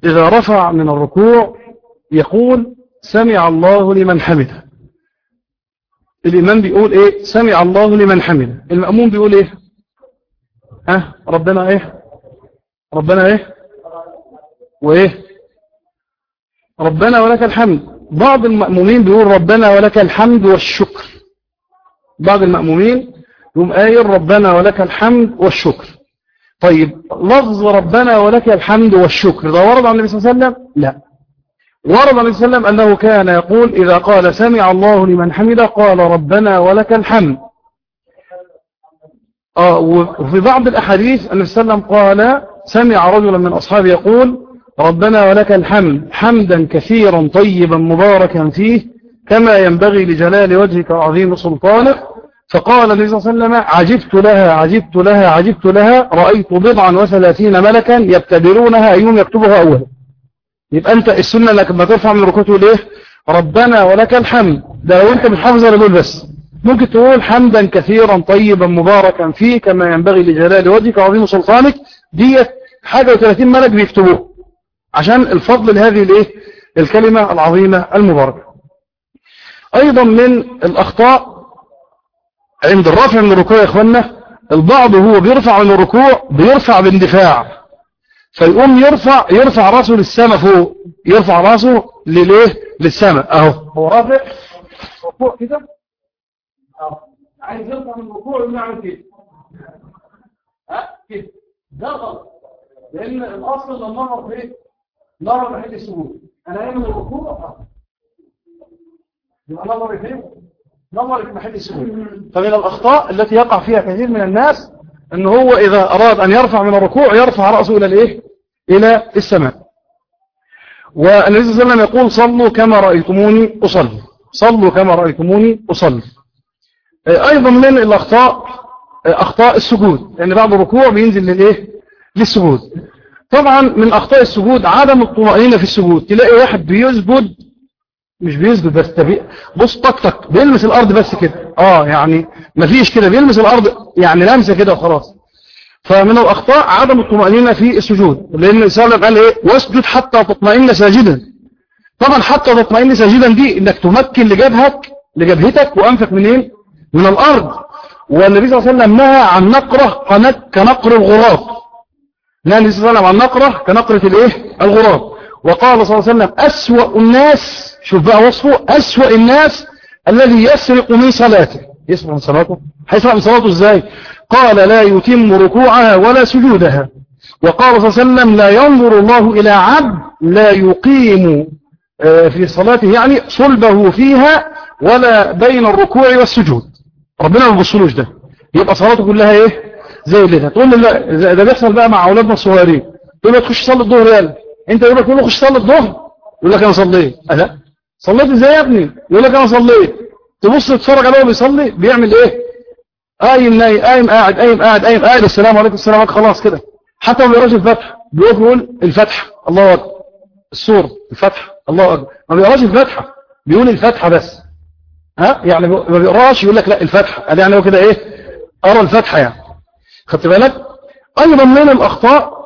إذا رفع من الركوع يقول سمع الله لمن حمده الإمام بيقول إيه سمع الله لمن حمده المأموم بيقول إيه ها ربنا إيه ربنا إيه وإيه ربنا ولك الحمد بعض المأمومين بيقول ربنا ولك الحمد والشكر بعض المأمومين يقوم قايل ربنا ولك الحمد والشكر طيب لفظ ربنا ولك الحمد والشكر ده ورد عن النبي صلى الله عليه وسلم لا ورد عن النبي صلى الله عليه وسلم أنه كان يقول إذا قال سمع الله لمن حمد قال ربنا ولك الحمد آه وفي بعض الأحاديث النبي صلى الله عليه وسلم قال سمع رجلا من أصحابه يقول ربنا ولك الحمد حمدا كثيرا طيبا مباركا فيه كما ينبغي لجلال وجهك وعظيم سلطانك فقال النبي صلى الله عليه وسلم عجبت لها عجبت لها عجبت لها رأيت بضعا وثلاثين ملكا يبتدرونها أيهم يكتبها أول يبقى أنت السنة انك لما ترفع من ركوته ليه ربنا ولك الحمد ده لو أنت مش حافظ دول بس ممكن تقول حمدا كثيرا طيبا مباركا فيه كما ينبغي لجلال وجهك وعظيم سلطانك ديت حاجة وثلاثين ملك بيكتبوه عشان الفضل لهذه الايه الكلمة العظيمة المباركة ايضا من الاخطاء عند الرفع من الركوع يا اخوانا البعض هو بيرفع من الركوع بيرفع باندفاع فيقوم يرفع يرفع راسه للسماء فوق يرفع راسه للايه للسماء اهو هو رافع ركوع كده عايز يرفع من الركوع ويعمل كده ها كده ده غلط لان الاصل لما نظر في نظر محل السجود انا قايم من الركوع يبقى نظر فين نظر في محل السجود فمن الاخطاء التي يقع فيها كثير من الناس ان هو اذا اراد ان يرفع من الركوع يرفع راسه الى الايه الى السماء والنبي صلى الله عليه وسلم يقول صلوا كما رايتموني اصلي صلوا كما رايتموني اصلي ايضا من الاخطاء اخطاء السجود لان بعد الركوع بينزل للايه للسجود طبعا من اخطاء السجود عدم الطمأنينة في السجود تلاقي واحد بيسجد مش بيسجد بس تبي بص طق طق بيلمس الارض بس كده اه يعني مفيش كده بيلمس الارض يعني لمسه كده وخلاص فمن الاخطاء عدم الطمأنينة في السجود لان الرسول قال ايه واسجد حتى تطمئن ساجدا طبعا حتى تطمئن ساجدا دي انك تمكن لجبهك لجبهتك وانفك منين من الارض والنبي صلى الله عليه وسلم نهى عن نقره كنقر الغراب نهى النبي صلى الله عليه وسلم عن نقره كنقره الايه الغراب وقال صلى الله عليه وسلم اسوأ الناس شوف بقى وصفه اسوأ الناس الذي يسرق من صلاته يسرق من صلاته هيسرق من صلاته ازاي قال لا يتم ركوعها ولا سجودها وقال صلى الله عليه وسلم لا ينظر الله إلى عبد لا يقيم في صلاته يعني صلبه فيها ولا بين الركوع والسجود ربنا ما بيبصلوش ده يبقى صلاته كلها ايه زي اللي تقول لي لا ده بيحصل بقى مع اولادنا الصغيرين يقول لك تخش تصلي الظهر يلا انت يقول لك خش صلي الظهر يقول لك انا صليت لا صليت ازاي يا ابني يقول لك انا صليت تبص تتفرج عليه بيصلي بيعمل ايه قايم نايم قايم قاعد قايم قاعد قايم قاعد السلام عليكم السلام عليكم خلاص كده حتى ما بيقراش الفتح بيقف يقول الفتح الله اكبر السور الفتح الله اكبر ما بيقراش الفتحه بيقول الفتحه بس ها يعني ما بيقراش يقول لك لا الفتحه قال يعني هو كده ايه قرا الفتحه يعني خدت بالك ايضا من الاخطاء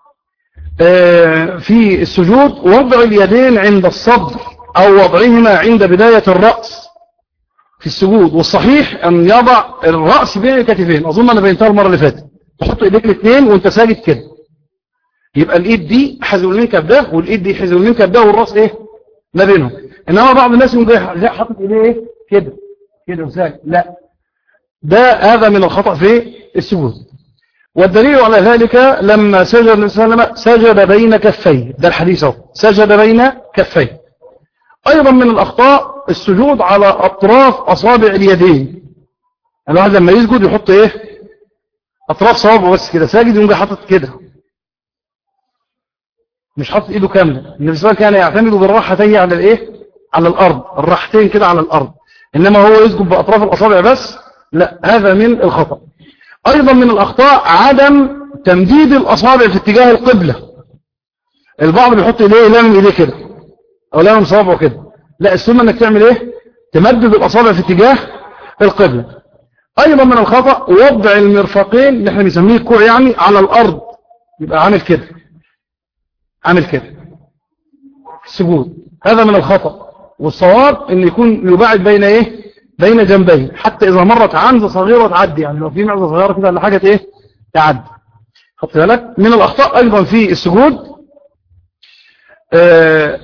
في السجود وضع اليدين عند الصدر او وضعهما عند بدايه الراس في السجود والصحيح ان يضع الراس بين الكتفين اظن انا بينتهى المره اللي فاتت تحط ايديك الاثنين وانت ساجد كده يبقى الايد دي حذو المنكب ده والايد دي حذو المنكب ده والراس ايه ما بينهم انما بعض الناس يقوم جاي حاطط ايديه ايه كده كده وساجد لا ده هذا من الخطا في السجود والدليل على ذلك لما سجد النبي صلى الله عليه وسلم سجد بين كفيه ده الحديث اهو سجد بين كفيه ايضا من الاخطاء السجود على اطراف اصابع اليدين الواحد لما يسجد يحط ايه اطراف صوابعه بس كده ساجد يقوم حاطط كده مش حاطط ايده كامله النبي صلى الله عليه وسلم كان يعتمد بالراحتين على الايه على الارض الراحتين كده على الارض انما هو يسجد باطراف الاصابع بس لا هذا من الخطا ايضا من الاخطاء عدم تمديد الاصابع في اتجاه القبله البعض بيحط ايديه لامم ايديه كده او لامم صوابعه كده لا السنه انك تعمل ايه تمدد الاصابع في اتجاه القبله ايضا من الخطا وضع المرفقين اللي احنا بنسميه الكوع يعني على الارض يبقى عامل كده عامل كده السجود هذا من الخطأ والصواب ان يكون يباعد بين ايه بين جنبيه حتى اذا مرت عنزة صغيرة تعدي يعني لو في معزة صغيرة كده ولا حاجة ايه تعدي خدت بالك من الاخطاء ايضا في السجود آه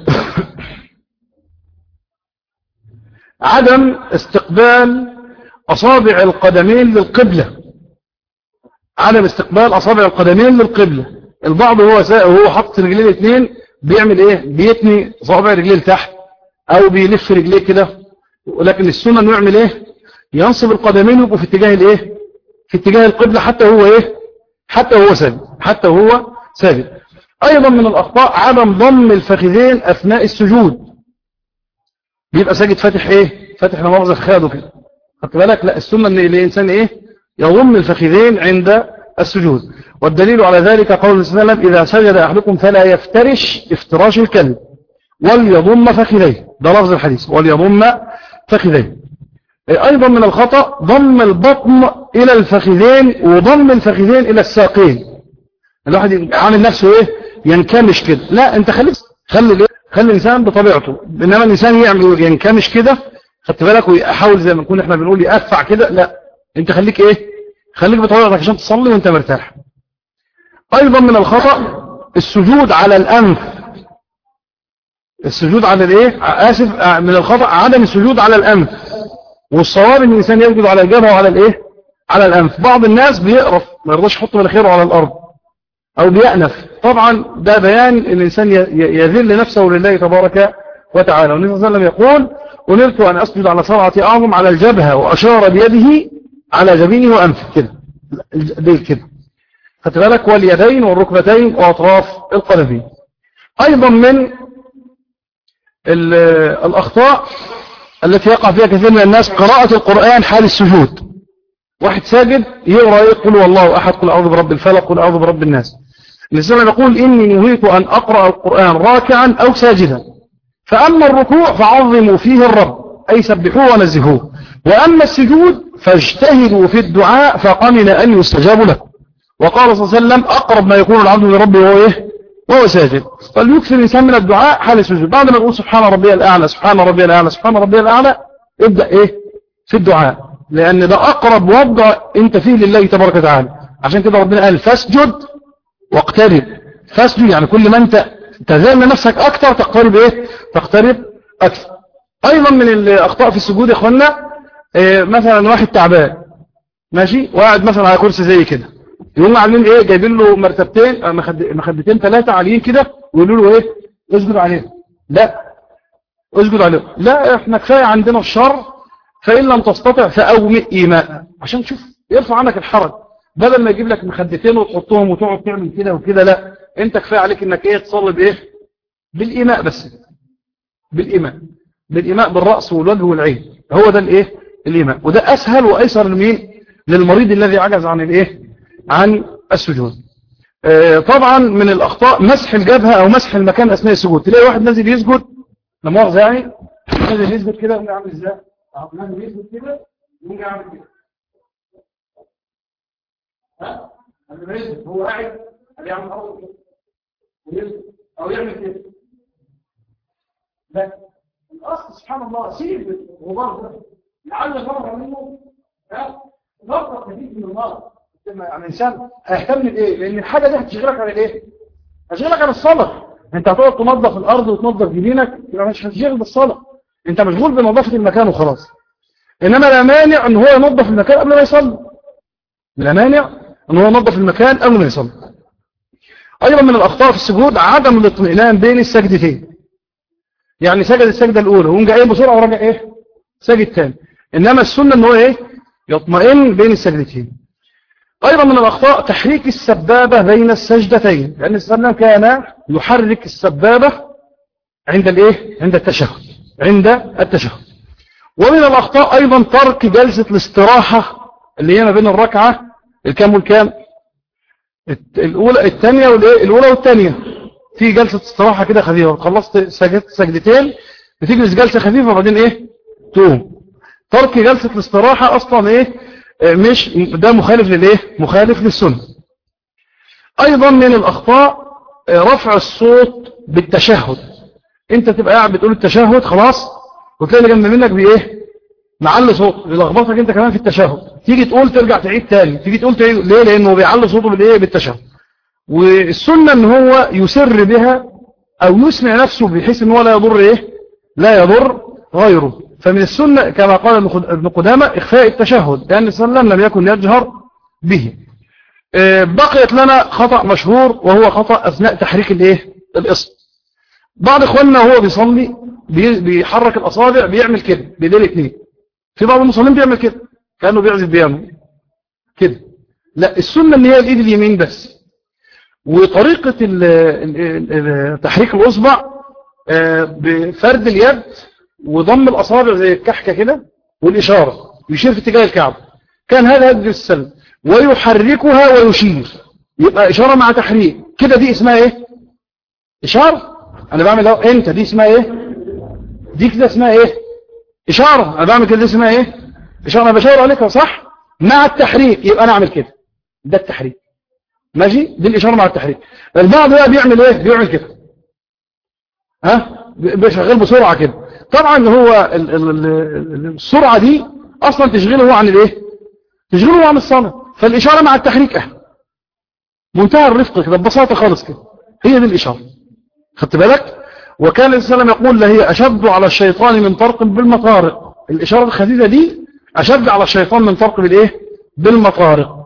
عدم استقبال اصابع القدمين للقبلة عدم استقبال اصابع القدمين للقبلة البعض هو وهو حاطط رجلين الاثنين بيعمل ايه بيتني صابع رجليه لتحت او بيلف رجليه كده ولكن السنه انه يعمل ايه ينصب القدمين ويبقوا في اتجاه الايه في اتجاه القبلة حتى هو ايه حتى هو ساجد حتى هو ساجد ايضا من الاخطاء عدم ضم الفخذين اثناء السجود بيبقى ساجد فاتح ايه فاتح لمؤاخذه في خاده كده خدت بالك لا السنه ان الانسان ايه يضم الفخذين عند السجود والدليل على ذلك قول صلى الله عليه وسلم إذا سجد أحدكم فلا يفترش افتراش الكلب وليضم فخذيه ده لفظ الحديث وليضم فخذيه أيضا من الخطأ ضم البطن إلى الفخذين وضم الفخذين إلى الساقين الواحد عامل نفسه إيه ينكمش كده لا أنت خليك خلي إيه خلي الإنسان بطبيعته إنما الإنسان يعمل ينكمش كده خدت بالك ويحاول زي ما نكون إحنا بنقول يأفع كده لا أنت خليك إيه خليك بطبيعتك عشان تصلي وأنت مرتاح أيضا من الخطأ السجود على الأنف السجود على الايه آسف من الخطأ عدم السجود على الأنف والصواب ان الإنسان يسجد على الجبهة وعلى الايه على الأنف بعض الناس بيقرف ما يرضاش يحط مناخيره على الأرض أو بيأنف طبعا ده بيان ان الإنسان يذل نفسه لله تبارك وتعالى والنبي صلى الله عليه وسلم يقول أمرت أن أسجد على سبعة أعظم على الجبهة وأشار بيده على جبينه وأنفه كده دي كده خدت بالك واليدين والركبتين وأطراف القدمين أيضا من الأخطاء التي يقع فيها كثير من الناس قراءة القرآن حال السجود واحد ساجد يقرأ يقول والله أحد قل أعوذ برب الفلق قل أعوذ برب الناس الإسلام يقول إني نهيت أن أقرأ القرآن راكعا أو ساجدا فأما الركوع فعظموا فيه الرب أي سبحوه ونزهوه وأما السجود فاجتهدوا في الدعاء فقمن أن يستجاب لكم وقال صلى الله عليه وسلم أقرب ما يكون العبد لربه وهو إيه وهو ساجد فليكثر الإنسان من الدعاء حال السجود بعد ما يقول سبحان ربي الأعلى سبحان ربي الأعلى سبحان ربي الأعلى ابدأ إيه في الدعاء لأن ده أقرب وضع أنت فيه لله تبارك وتعالى عشان كده ربنا قال فاسجد واقترب فاسجد يعني كل ما أنت تذل نفسك أكتر تقترب إيه تقترب أكثر أيضا من الأخطاء في السجود يا إخوانا إيه مثلا واحد تعبان ماشي وقاعد مثلا على كرسي زي كده يقوم عاملين ايه جايبين له مرتبتين مخدتين ثلاثه عاليين كده ويقولوا له ايه اسجد عليهم لا اسجد عليهم لا احنا كفايه عندنا الشر فان لم تستطع فاومئ ايماء عشان تشوف يرفع عنك الحرج بدل ما يجيب لك مخدتين وتحطهم وتقعد تعمل كده وكده لا انت كفايه عليك انك ايه تصلي بايه بالايماء بس بالايماء بالايماء بالراس والوجه والعين هو ده الايه الايماء وده اسهل وايسر لمين للمريض الذي عجز عن الايه عن السجود طبعا من الأخطاء مسح الجبهة أو مسح المكان أثناء السجود تلاقي واحد نازل يسجد لا مؤاخذة يعني نازل يسجد كده يقوم يعمل ازاي نازل يسجد كده يقوم يعمل كده ها قبل ما يسجد هو قاعد يعمل أرض كده أو يعمل كده لا الأصل سبحان الله سيب الغبار ده لعل فرغ منه ها نقطة خفيف من النار يعني الانسان هيهتم بايه لان الحاجه دي هتشغلك عن الايه هتشغلك عن الصلاه انت هتقعد تنظف الارض وتنظف جبينك يبقى مش هتشغل بالصلاه انت مشغول بنظافه المكان وخلاص انما لا مانع ان هو ينظف المكان قبل ما يصلي لا مانع ان هو ينظف المكان قبل ما يصلي ايضا من الاخطاء في السجود عدم الاطمئنان بين السجدتين يعني سجد السجده الاولى وقوم جاي بسرعه وراجع ايه سجد تاني انما السنه ان هو ايه يطمئن بين السجدتين أيضا من الأخطاء تحريك السبابة بين السجدتين لأن السلام كان يحرك السبابة عند الإيه؟ عند التشهد عند التشهد ومن الأخطاء أيضا ترك جلسة الاستراحة اللي هي ما بين الركعة الكام والكام الأولى الثانية والإيه الأولى والثانية في جلسة استراحة كده خفيفة خلصت سجدت سجدتين بتجلس جلسة خفيفة وبعدين إيه تقوم ترك جلسة الاستراحة أصلا إيه مش ده مخالف للايه مخالف للسنة ايضا من الاخطاء رفع الصوت بالتشهد انت تبقى قاعد بتقول التشهد خلاص وتلاقي اللي جنب منك بايه معلي صوت يلخبطك انت كمان في التشهد تيجي تقول ترجع تعيد تاني تيجي تقول تعيد ليه لانه بيعلي صوته بالايه بالتشهد والسنه ان هو يسر بها او يسمع نفسه بحيث ان هو لا يضر ايه لا يضر غيره فمن السنه كما قال ابن قدامه اخفاء التشهد لان صلى الله عليه وسلم لم يكن يجهر به آه، بقيت لنا خطأ مشهور وهو خطأ أثناء تحريك الايه الإصل بعض إخواننا وهو بيصلي بيحرك الأصابع بيعمل كده بيدين اثنين في بعض المصلين بيعمل كده كأنه بيعزف بيانو كده لا السنة ان هي الإيد اليمين بس وطريقة تحريك الأصبع آه، بفرد اليد وضم الأصابع زي الكحكة كده والإشارة يشير في اتجاه الكعب كان هذا هدف السلم ويحركها ويشير يبقى إشارة مع تحريك كده دي اسمها ايه إشارة أنا بعمل اهو أنت دي اسمها ايه دي كده اسمها ايه إشارة أنا بعمل كده دي اسمها ايه إشارة أنا بشاور عليك صح مع التحريك يبقى أنا أعمل كده ده التحريك ماشي دي الإشارة مع التحريك البعض بقى بيعمل ايه بيعمل كده ها بيشغل بسرعة كده طبعا هو السرعة دي أصلا تشغله عن الايه تشغله عن الصلاة فالإشارة مع التحريك أهل منتهى الرفق كده ببساطة خالص كده هي دي الإشارة خدت بالك وكان الإسلام يقول لهي أشد على الشيطان من طرق بالمطارق الإشارة الخديدة دي أشد على الشيطان من طرق بالإيه بالمطارق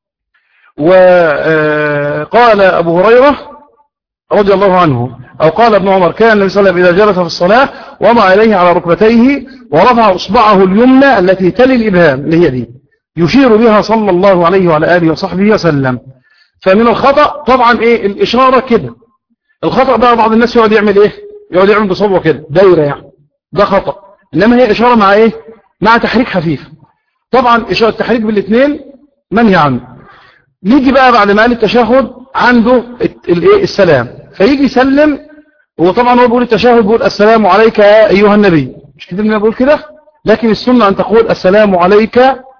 وقال أبو هريرة رضي الله عنه أو قال ابن عمر كان النبي صلى الله عليه وسلم إذا جلس في الصلاة وضع إليه على ركبتيه ورفع إصبعه اليمنى التي تلي الإبهام اللي هي دي يشير بها صلى الله عليه وعلى آله وصحبه وسلم فمن الخطأ طبعا إيه الإشارة كده الخطأ بقى بعض الناس يقعد يعمل إيه يقعد يعمل بصبعه كده دايرة يعني ده خطأ إنما هي إشارة مع إيه مع تحريك خفيف طبعا إشارة التحريك بالاثنين منهي عنه نيجي بقى بعد ما قال التشهد عنده الايه السلام فيجي يسلم وطبعا هو بيقول التشهد بيقول السلام عليك يا أيها النبي مش كده اللي بقول كده لكن السنة أن تقول السلام عليك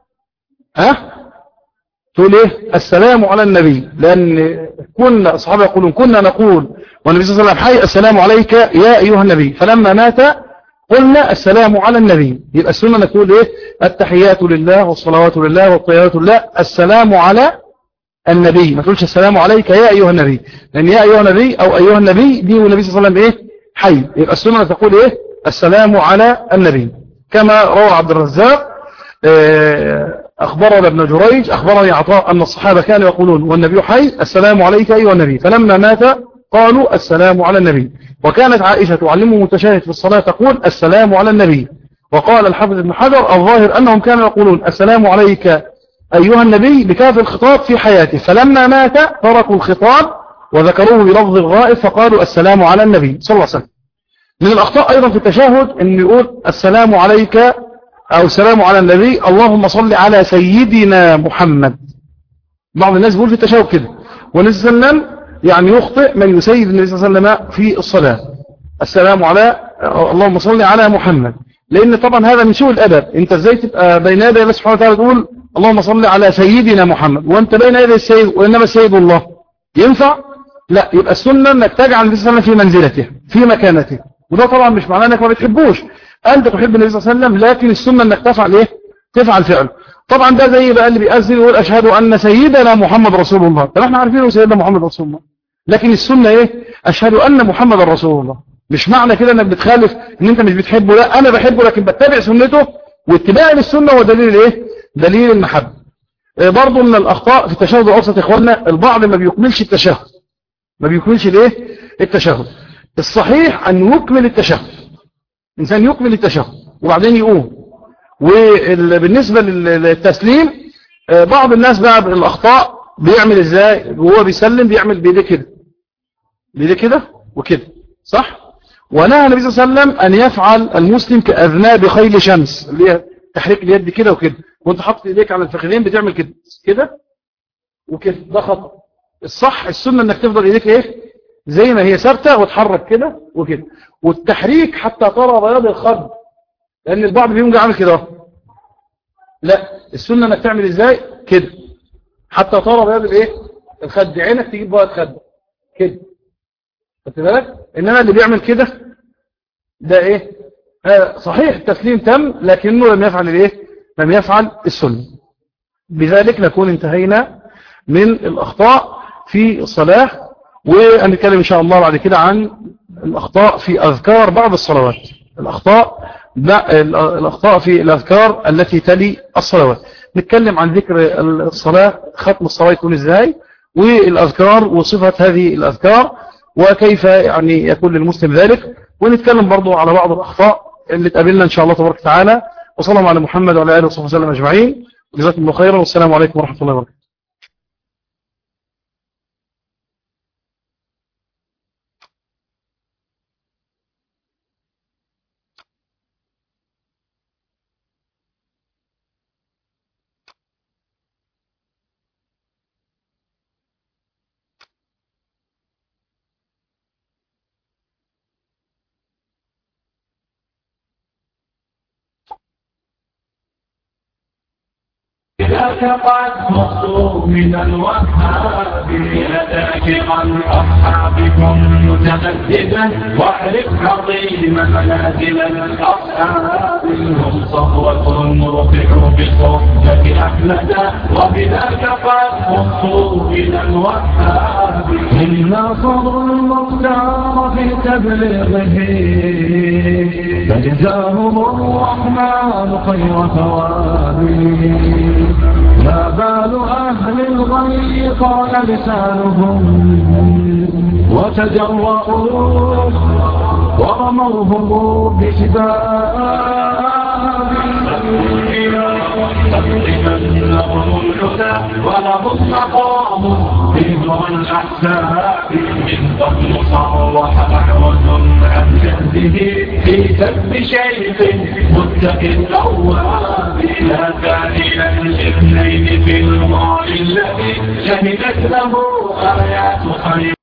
ها تقول ايه السلام على النبي لأن كنا الصحابة يقولون كنا نقول والنبي صلى الله عليه وسلم حي السلام عليك يا أيها النبي فلما مات قلنا السلام على النبي يبقى السنة نقول ايه التحيات لله والصلوات لله والطيبات لله السلام على النبي ما تقولش السلام عليك يا أيها النبي لأن يا أيها النبي أو أيها النبي دي والنبي صلى الله عليه وسلم إيه حي يبقى السنة تقول إيه السلام على النبي كما روى عبد الرزاق آه، أخبرنا ابن جريج أخبرني عطاء أن الصحابة كانوا يقولون والنبي حي السلام عليك أيها النبي فلما مات قالوا السلام على النبي وكانت عائشة تعلمه متشاهد في الصلاة تقول السلام على النبي وقال الحافظ ابن حجر الظاهر أنهم كانوا يقولون السلام عليك أيها النبي بكاف الخطاب في حياته فلما مات تركوا الخطاب وذكروه بلفظ الغائب فقالوا السلام على النبي صلى الله عليه وسلم من الأخطاء أيضا في التشهد أن يقول السلام عليك أو السلام على النبي اللهم صل على سيدنا محمد بعض الناس بيقول في التشهد كده والنبي صلى الله عليه وسلم يعني يخطئ من يسيد النبي صلى الله عليه وسلم في الصلاة السلام على اللهم صل على محمد لأن طبعا هذا من سوء الأدب أنت ازاي تبقى بين يدي الله سبحانه وتعالى تقول اللهم صل على سيدنا محمد وأنت بين يدي السيد وإنما السيد الله ينفع لا يبقى السنة أنك تجعل النبي صلى الله عليه وسلم في منزلته في مكانته وده طبعا مش معناه أنك ما بتحبوش أنت تحب النبي صلى الله عليه وسلم لكن السنة أنك تفعل إيه تفعل فعله طبعا ده زي بقى اللي بيأذن ويقول أشهد أن سيدنا محمد رسول الله طب احنا عارفين سيدنا محمد رسول الله لكن السنة إيه أشهد أن محمد رسول الله مش معنى كده أنك بتخالف أن أنت مش بتحبه لا أنا بحبه لكن بتبع سنته واتباع للسنة هو دليل إيه دليل المحبة إيه برضو من الأخطاء في التشهد الأوسط إخواننا البعض ما بيكملش التشهد ما بيكملش الإيه التشهد الصحيح أن يكمل التشهد إنسان يكمل التشهد وبعدين يقوم وبالنسبة للتسليم آه، بعض الناس بقى الأخطاء بيعمل إزاي وهو بيسلم بيعمل بيديه كده بيديه كده وكده صح ونهى النبي صلى الله عليه وسلم أن يفعل المسلم كأذناب خيل شمس اللي هي تحريك اليد كده وكده وانت حاطط ايديك على الفخذين بتعمل كده كده وكده ده خطأ الصح السنة انك تفضل ايديك ايه زي ما هي ثابته وتحرك كده وكده والتحريك حتى ترى بياض الخد لان البعض بيقوم عامل كده لا السنه انك تعمل ازاي كده حتى ترى بياض الايه الخد عينك تجيب بياض خد كده خدت بالك انما اللي بيعمل كده ده ايه آه صحيح التسليم تم لكنه لم يفعل الايه لم يفعل السنة بذلك نكون انتهينا من الأخطاء في الصلاة ونتكلم إن شاء الله بعد كده عن الأخطاء في أذكار بعض الصلوات الأخطاء الأخطاء في الأذكار التي تلي الصلوات نتكلم عن ذكر الصلاة ختم الصلاة يكون إزاي والأذكار وصفة هذه الأذكار وكيف يعني يكون للمسلم ذلك ونتكلم برضو على بعض الأخطاء اللي تقابلنا إن شاء الله تبارك وتعالى وصلى الله على محمد وعلى آله وصحبه وسلم أجمعين جزاكم الله خيرا والسلام عليكم ورحمة الله وبركاته لك قد مخطوب من الوهاب لذاك عن أصحابكم متمددا واعرف عظيم منازل الأصحاب هم صهوة رفعوا بصحبة أحمد وبذاك قد مخطوب من الوهاب هم ناصروا المختار في تبليغه فجزاهم الرحمن خير ثوابه ما بال أهل الغي قال لسانهم وتجرؤوا ورموهم بسباب لهم الحسى ولهم مقام ذكر الأحساب من قبل صرح أحوز عن جهده في سب شيخ متق الأواب لا ثاني الاثنين في الماء الذي شهدت له آيات خير